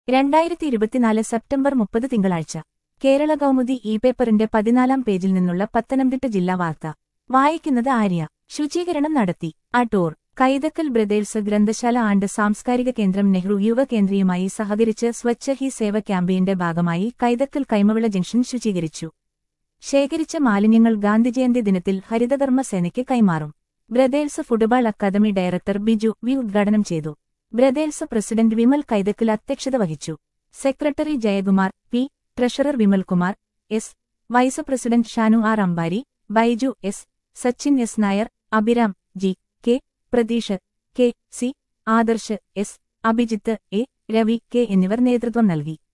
രണ്ടായിരത്തി ഇരുപത്തിനാല് സെപ്റ്റംബർ മുപ്പത് തിങ്കളാഴ്ച കേരള കൗമുദി ഇ പേപ്പറിന്റെ പതിനാലാം പേജിൽ നിന്നുള്ള പത്തനംതിട്ട ജില്ലാ വാർത്ത വായിക്കുന്നത് ആര്യ ശുചീകരണം നടത്തി അടൂർ കൈതക്കൽ ബ്രദേഴ്സ് ഗ്രന്ഥശാല ആണ്ട് സാംസ്കാരിക കേന്ദ്രം നെഹ്റു യുവ കേന്ദ്രയുമായി സഹകരിച്ച് സ്വച്ഛ ഹി സേവ ക്യാമ്പയിന്റെ ഭാഗമായി കൈതക്കൽ കൈമവിള ജംഗ്ഷൻ ശുചീകരിച്ചു ശേഖരിച്ച മാലിന്യങ്ങൾ ഗാന്ധിജയന്തി ദിനത്തിൽ ഹരിതകർമ്മ സേനയ്ക്ക് കൈമാറും brothers football academy director Biju V ഉദ്ഘാടനം ചെയ്തു ബ്രദേഴ്സ് പ്രസിഡന്റ് വിമൽ കൈതക്കൽ അധ്യക്ഷത വഹിച്ചു secretary Jayakumar P treasurer Vimalkumar S vice president Shanu R Ambari Baiju S Sachin S Nair Abhiram G K Pratheesh K C Adarsh S Abhijith A Ravi K എന്നിവർ നേതൃത്വം നൽകി